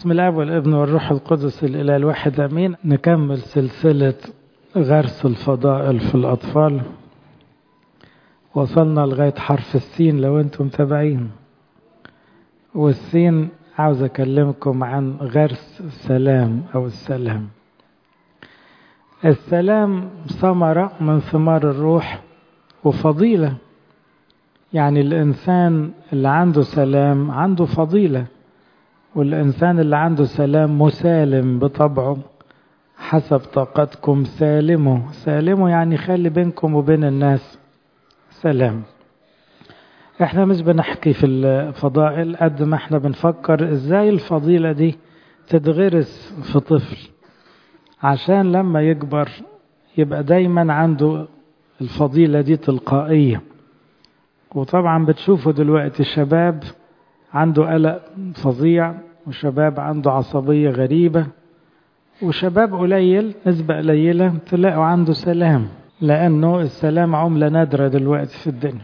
بسم الله والابن والروح القدس الإله الواحد أمين نكمل سلسلة غرس الفضائل في الأطفال وصلنا لغاية حرف السين لو أنتم متابعين والسين عاوز أكلمكم عن غرس السلام أو السلام السلام ثمرة من ثمار الروح وفضيلة يعني الإنسان اللي عنده سلام عنده فضيلة والإنسان اللي عنده سلام مسالم بطبعه حسب طاقتكم سالمه سالمه يعني خلي بينكم وبين الناس سلام احنا مش بنحكي في الفضائل قد ما احنا بنفكر ازاي الفضيلة دي تتغرس في طفل عشان لما يكبر يبقى دايما عنده الفضيلة دي تلقائية وطبعا بتشوفوا دلوقتي الشباب عنده قلق فظيع وشباب عنده عصبية غريبة وشباب قليل نسبة قليلة تلاقوا عنده سلام لأنه السلام عملة نادرة دلوقتي في الدنيا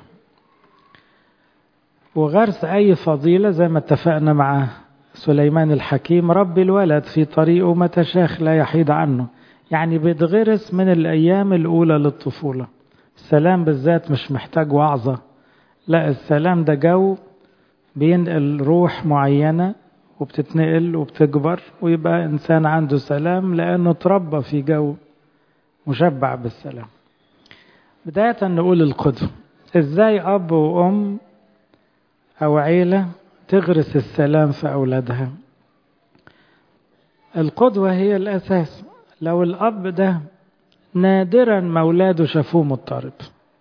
وغرس أي فضيلة زي ما اتفقنا مع سليمان الحكيم رب الولد في طريقه متى شاخ لا يحيد عنه يعني بيتغرس من الأيام الأولى للطفولة السلام بالذات مش محتاج وعظة لا السلام ده جو بينقل روح معينة وبتتنقل وبتكبر ويبقى إنسان عنده سلام لأنه تربى في جو مشبع بالسلام بداية نقول القدوة إزاي أب وأم أو عيلة تغرس السلام في أولادها القدوة هي الأساس لو الأب ده نادرا ما أولاده شافوه مضطرب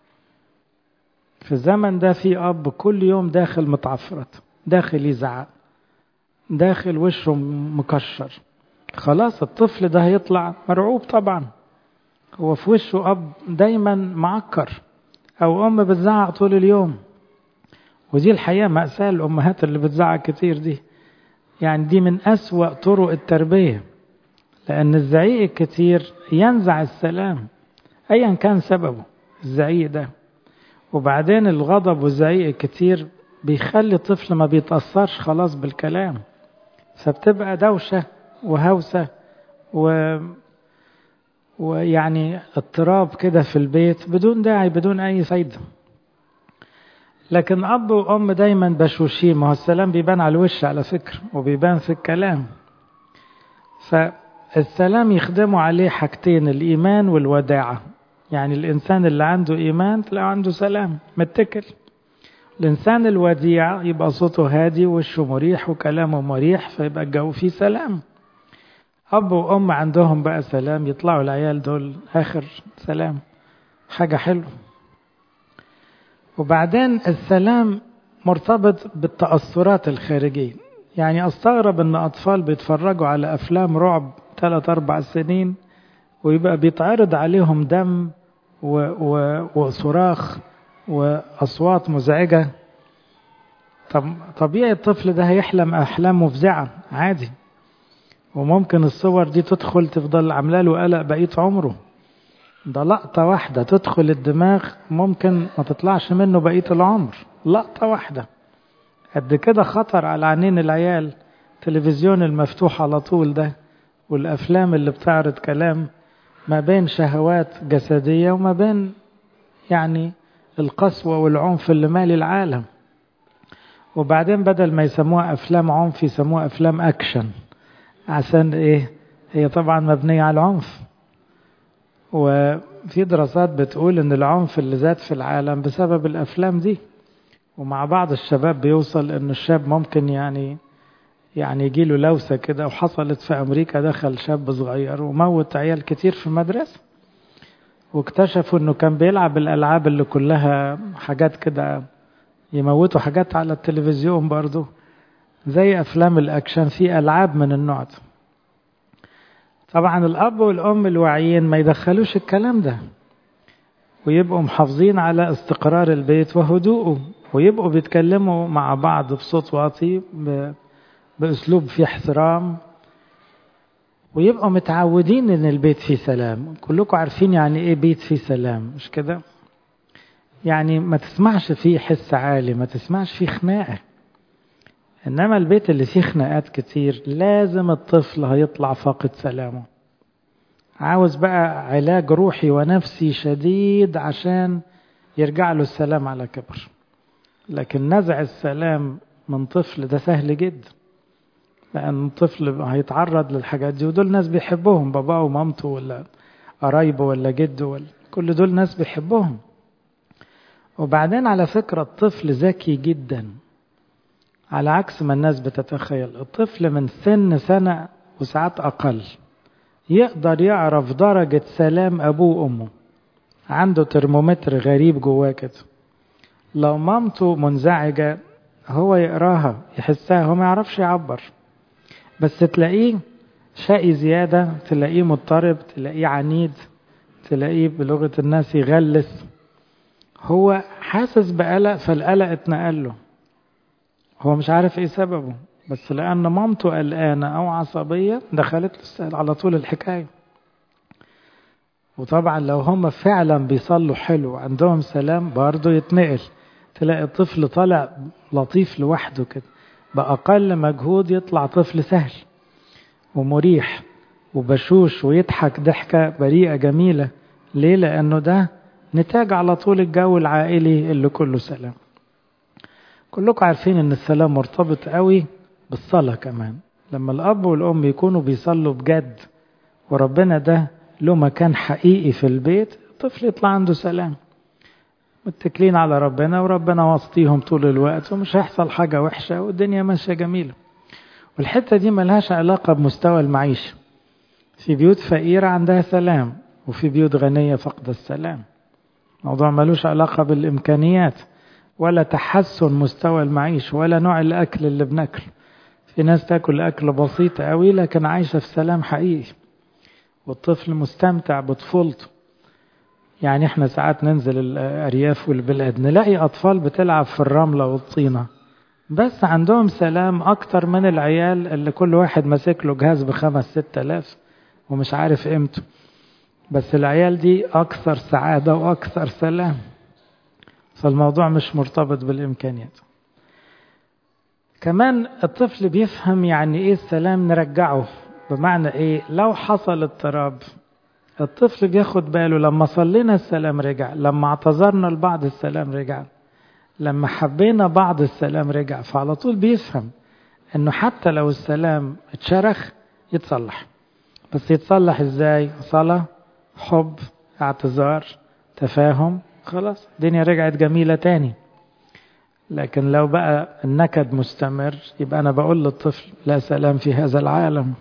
في الزمن ده في أب كل يوم داخل متعفرت داخل يزعق داخل وشه مكشر خلاص الطفل ده هيطلع مرعوب طبعا هو في وشه أب دايما معكر أو أم بتزعق طول اليوم ودي الحقيقة مأساة الأمهات اللي بتزعق كتير دي يعني دي من أسوأ طرق التربية لأن الزعيق الكتير ينزع السلام أيا كان سببه الزعيق ده وبعدين الغضب والزعيق الكتير بيخلي الطفل ما بيتأثرش خلاص بالكلام فبتبقى دوشة وهوسة و... ويعني اضطراب كده في البيت بدون داعي بدون أي فايدة لكن أب وأم دايما بشوشين ما هو السلام بيبان على الوش على فكرة وبيبان في الكلام فالسلام يخدموا عليه حاجتين الإيمان والوداعة يعني الإنسان اللي عنده إيمان تلاقي عنده سلام متكل الإنسان الوديع يبقى صوته هادي وشه مريح وكلامه مريح فيبقى الجو فيه سلام أب وأم عندهم بقى سلام يطلعوا العيال دول آخر سلام حاجة حلوة وبعدين السلام مرتبط بالتأثرات الخارجية يعني أستغرب أن أطفال بيتفرجوا على أفلام رعب ثلاث أربع سنين ويبقى بيتعرض عليهم دم و و وصراخ وأصوات مزعجة طب طبيعي الطفل ده هيحلم أحلام مفزعة عادي وممكن الصور دي تدخل تفضل عامله له قلق بقية عمره ده لقطة واحدة تدخل الدماغ ممكن ما تطلعش منه بقية العمر لقطة واحدة قد كده خطر على عينين العيال التلفزيون المفتوح على طول ده والأفلام اللي بتعرض كلام ما بين شهوات جسدية وما بين يعني القسوة والعنف اللي مالي العالم وبعدين بدل ما يسموها أفلام عنف يسموها أفلام أكشن عشان إيه هي طبعا مبنية على العنف وفي دراسات بتقول ان العنف اللي زاد في العالم بسبب الافلام دي ومع بعض الشباب بيوصل ان الشاب ممكن يعني يعني يجي له لوسة كده وحصلت في امريكا دخل شاب صغير وموت عيال كتير في المدرسة واكتشفوا انه كان بيلعب الالعاب اللي كلها حاجات كده يموتوا حاجات على التلفزيون برضو زي افلام الاكشن في العاب من النوع ده طبعا الأب والأم الواعيين ما يدخلوش الكلام ده ويبقوا محافظين على استقرار البيت وهدوءه ويبقوا بيتكلموا مع بعض بصوت واطي بأسلوب فيه احترام ويبقوا متعودين ان البيت فيه سلام كلكم عارفين يعني ايه بيت فيه سلام مش كده يعني ما تسمعش فيه حس عالي ما تسمعش فيه خناقه إنما البيت اللي فيه خناقات كتير لازم الطفل هيطلع فاقد سلامه عاوز بقى علاج روحي ونفسي شديد عشان يرجع له السلام على كبر لكن نزع السلام من طفل ده سهل جدا لأن الطفل هيتعرض للحاجات دي ودول ناس بيحبوهم باباه ومامته ولا قرايبه ولا جده ولا كل دول ناس بيحبوهم وبعدين على فكرة الطفل ذكي جدا على عكس ما الناس بتتخيل الطفل من سن سنة وساعات أقل يقدر يعرف درجة سلام أبوه وأمه عنده ترمومتر غريب جواه كده لو مامته منزعجة هو يقراها يحسها هو ما يعرفش يعبر بس تلاقيه شقي زيادة تلاقيه مضطرب تلاقيه عنيد تلاقيه بلغة الناس يغلس هو حاسس بقلق فالقلق اتنقل له هو مش عارف ايه سببه بس لأن مامته قلقانة أو عصبية دخلت له على طول الحكاية وطبعا لو هم فعلا بيصلوا حلو عندهم سلام برضه يتنقل تلاقي الطفل طالع لطيف لوحده كده بأقل مجهود يطلع طفل سهل ومريح وبشوش ويضحك ضحكة بريئة جميلة ليه؟ لأنه ده نتاج على طول الجو العائلي اللي كله سلام كلكم عارفين ان السلام مرتبط قوي بالصلاة كمان لما الأب والأم يكونوا بيصلوا بجد وربنا ده له مكان حقيقي في البيت الطفل يطلع عنده سلام متكلين على ربنا وربنا وسطيهم طول الوقت ومش هيحصل حاجة وحشة والدنيا ماشية جميلة والحتة دي ملهاش علاقة بمستوى المعيشة في بيوت فقيرة عندها سلام وفي بيوت غنية فقد السلام موضوع ملوش علاقة بالإمكانيات ولا تحسن مستوى المعيشة ولا نوع الأكل اللي بناكله في ناس تاكل أكل بسيط قوي لكن عايشة في سلام حقيقي والطفل مستمتع بطفولته يعني احنا ساعات ننزل الأرياف والبلاد نلاقي أطفال بتلعب في الرملة والطينة بس عندهم سلام أكتر من العيال اللي كل واحد ماسك له جهاز بخمس ست آلاف ومش عارف قيمته بس العيال دي أكثر سعادة وأكثر سلام فالموضوع مش مرتبط بالإمكانيات كمان الطفل بيفهم يعني إيه السلام نرجعه بمعنى إيه لو حصل اضطراب الطفل بياخد باله لما صلينا السلام رجع لما اعتذرنا لبعض السلام رجع لما حبينا بعض السلام رجع فعلى طول بيفهم انه حتى لو السلام اتشرخ يتصلح بس يتصلح ازاي صلاة حب اعتذار تفاهم خلاص الدنيا رجعت جميلة تاني لكن لو بقى النكد مستمر يبقى أنا بقول للطفل لا سلام في هذا العالم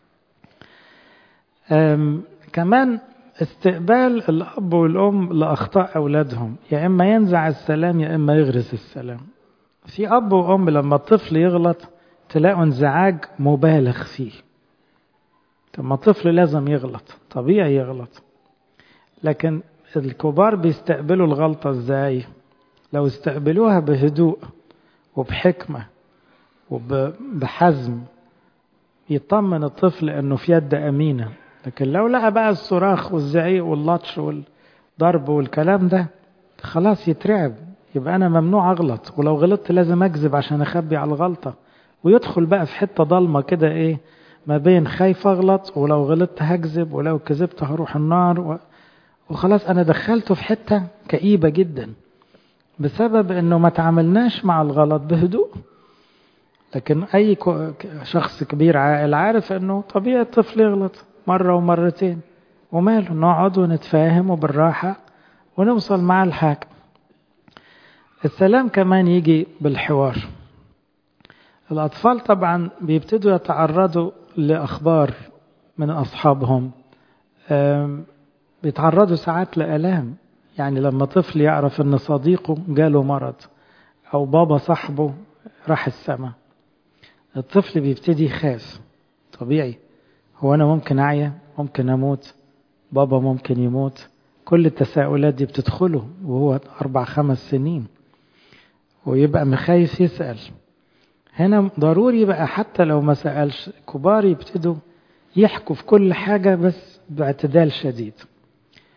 كمان استقبال الأب والأم لأخطاء أولادهم يا إما ينزع السلام يا إما يغرس السلام في أب وأم لما الطفل يغلط تلاقوا انزعاج مبالغ فيه طب ما الطفل لازم يغلط طبيعي يغلط لكن الكبار بيستقبلوا الغلطة ازاي لو استقبلوها بهدوء وبحكمة وبحزم يطمن الطفل انه في يد امينة لكن لو لقى بقى الصراخ والزعيق واللطش والضرب والكلام ده خلاص يترعب يبقى انا ممنوع اغلط ولو غلطت لازم اكذب عشان اخبي على الغلطة ويدخل بقى في حتة ضلمة كده ايه ما بين خايف اغلط ولو غلطت هكذب ولو كذبت هروح النار و... وخلاص انا دخلته في حتة كئيبة جدا بسبب انه ما تعاملناش مع الغلط بهدوء لكن اي شخص كبير عاقل عارف انه طبيعي الطفل يغلط مرة ومرتين وماله نقعد ونتفاهم وبالراحة ونوصل مع الحاكم السلام كمان يجي بالحوار الأطفال طبعا بيبتدوا يتعرضوا لأخبار من أصحابهم بيتعرضوا ساعات لآلام يعني لما طفل يعرف ان صديقه جاله مرض او بابا صاحبه راح السما الطفل بيبتدي يخاف طبيعي هو انا ممكن اعيا ممكن اموت بابا ممكن يموت كل التساؤلات دي بتدخله وهو اربع خمس سنين ويبقى مخايف يسأل هنا ضروري بقى حتى لو ما سألش كبار يبتدوا يحكوا في كل حاجة بس باعتدال شديد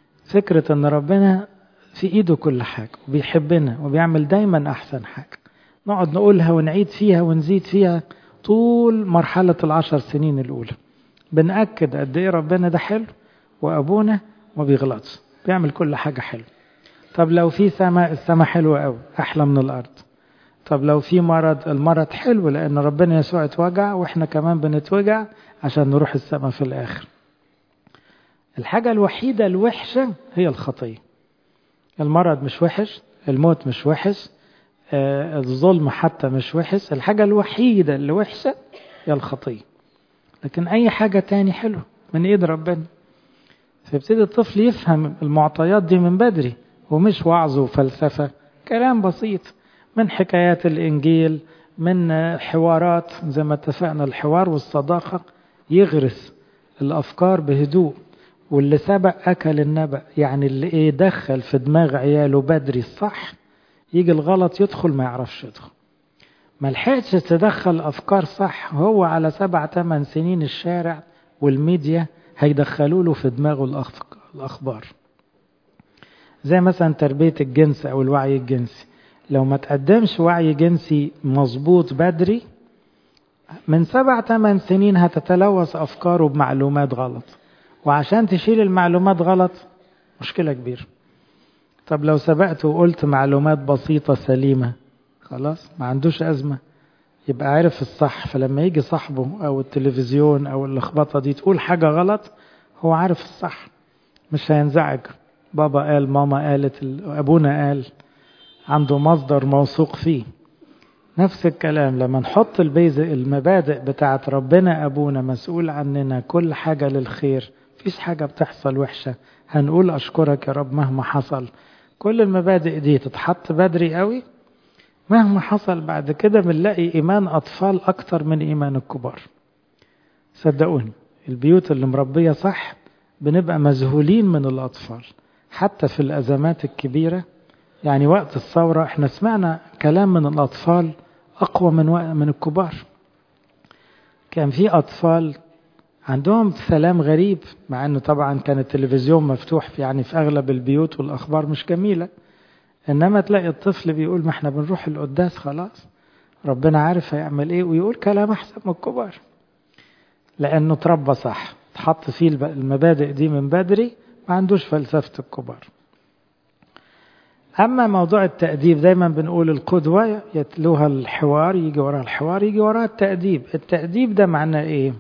فكرة ان ربنا في ايده كل حاجة وبيحبنا وبيعمل دايما احسن حاجة نقعد نقولها ونعيد فيها ونزيد فيها طول مرحلة العشر سنين الأولى بنأكد قد إيه ربنا ده حلو وأبونا ما بيغلطش بيعمل كل حاجة حلو طب لو في سماء السماء حلوة أوي أحلى من الأرض طب لو في مرض المرض حلو لأن ربنا يسوع اتوجع وإحنا كمان بنتوجع عشان نروح السماء في الآخر الحاجة الوحيدة الوحشة هي الخطية المرض مش وحش الموت مش وحش آه الظلم حتى مش وحش الحاجة الوحيدة اللي وحشة هي الخطية لكن أي حاجة تاني حلوة من إيد ربنا فيبتدي الطفل يفهم المعطيات دي من بدري ومش وعظ وفلسفة كلام بسيط من حكايات الإنجيل من حوارات زي ما اتفقنا الحوار والصداقة يغرس الأفكار بهدوء واللي سبق أكل النبأ يعني اللي إيه دخل في دماغ عياله بدري الصح يجي الغلط يدخل ما يعرفش يدخل ما لحقتش تدخل أفكار صح هو على سبع ثمان سنين الشارع والميديا هيدخلوا له في دماغه الأخبار زي مثلا تربية الجنس أو الوعي الجنسي لو ما تقدمش وعي جنسي مظبوط بدري من سبع ثمان سنين هتتلوث أفكاره بمعلومات غلط وعشان تشيل المعلومات غلط مشكلة كبيرة طب لو سبقت وقلت معلومات بسيطة سليمة خلاص ما عندوش أزمة يبقى عارف الصح فلما يجي صاحبه أو التلفزيون أو اللخبطة دي تقول حاجة غلط هو عارف الصح مش هينزعج بابا قال ماما قالت أبونا قال عنده مصدر موثوق فيه نفس الكلام لما نحط البيز المبادئ بتاعت ربنا أبونا مسؤول عننا كل حاجة للخير فيش حاجة بتحصل وحشة هنقول أشكرك يا رب مهما حصل كل المبادئ دي تتحط بدري قوي مهما حصل بعد كده بنلاقي إيمان أطفال أكتر من إيمان الكبار صدقوني البيوت اللي مربية صح بنبقى مذهولين من الأطفال حتى في الأزمات الكبيرة يعني وقت الثورة احنا سمعنا كلام من الأطفال أقوى من من الكبار كان في أطفال عندهم سلام غريب مع أنه طبعا كان التلفزيون مفتوح في يعني في أغلب البيوت والأخبار مش جميلة إنما تلاقي الطفل بيقول ما احنا بنروح القداس خلاص ربنا عارف هيعمل ايه ويقول كلام أحسن من الكبار لأنه تربى صح تحط فيه المبادئ دي من بدري ما عندوش فلسفة الكبار أما موضوع التأديب دايما بنقول القدوة يتلوها الحوار يجي وراها الحوار يجي وراها التأديب التأديب ده معناه إيه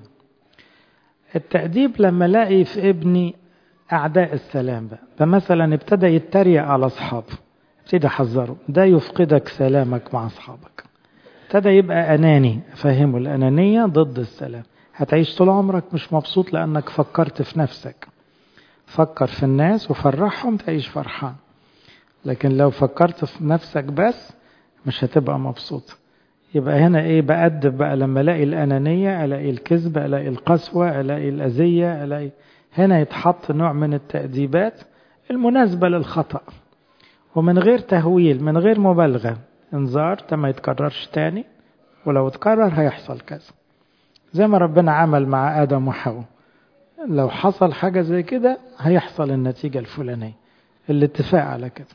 التأديب لما الاقي في ابني أعداء السلام بقى ده مثلا ابتدى يتريق على أصحابه ابتدى أحذره ده يفقدك سلامك مع أصحابك ابتدى يبقى أناني فهمه الأنانية ضد السلام هتعيش طول عمرك مش مبسوط لأنك فكرت في نفسك فكر في الناس وفرحهم تعيش فرحان لكن لو فكرت في نفسك بس مش هتبقى مبسوط يبقى هنا ايه بأدب بقى لما الاقي الأنانية الاقي الكذب الاقي القسوة الاقي الأذية الاقي هنا يتحط نوع من التأديبات المناسبة للخطأ ومن غير تهويل من غير مبالغة انذار ده ما يتكررش تاني ولو اتكرر هيحصل كذا زي ما ربنا عمل مع آدم وحواء لو حصل حاجة زي كده هيحصل النتيجة الفلانية الاتفاق على كده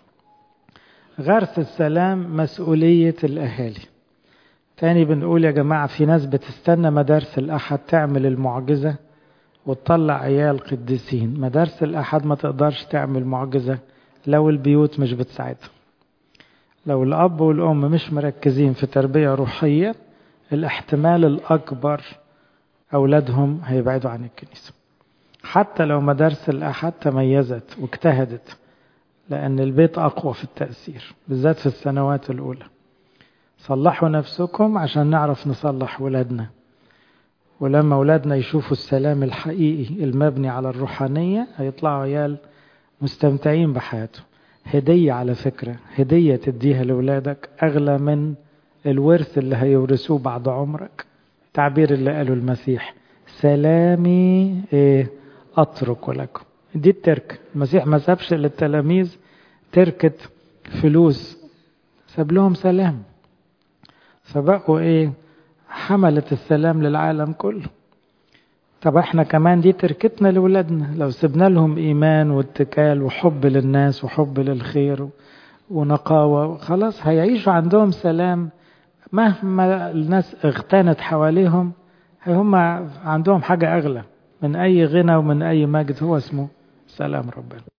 غرس السلام مسؤولية الأهالي تاني بنقول يا جماعة في ناس بتستنى مدارس الأحد تعمل المعجزة وتطلع عيال قديسين مدارس الأحد ما تقدرش تعمل معجزة لو البيوت مش بتساعدها لو الأب والأم مش مركزين في تربية روحية الاحتمال الأكبر أولادهم هيبعدوا عن الكنيسة حتى لو مدارس الأحد تميزت واجتهدت لأن البيت أقوى في التأثير بالذات في السنوات الأولى صلحوا نفسكم عشان نعرف نصلح ولادنا ولما ولادنا يشوفوا السلام الحقيقي المبني على الروحانية هيطلعوا عيال مستمتعين بحياتهم هدية على فكرة هدية تديها لولادك أغلى من الورث اللي هيورثوه بعد عمرك تعبير اللي قاله المسيح سلامي إيه أترك لكم دي التركة المسيح ما سابش للتلاميذ تركة فلوس ساب لهم سلام فبقوا ايه حملة السلام للعالم كله طب احنا كمان دي تركتنا لولادنا لو سبنا لهم ايمان واتكال وحب للناس وحب للخير ونقاوة خلاص هيعيشوا عندهم سلام مهما الناس اغتنت حواليهم هم عندهم حاجة أغلى من أي غنى ومن أي مجد هو اسمه سلام ربنا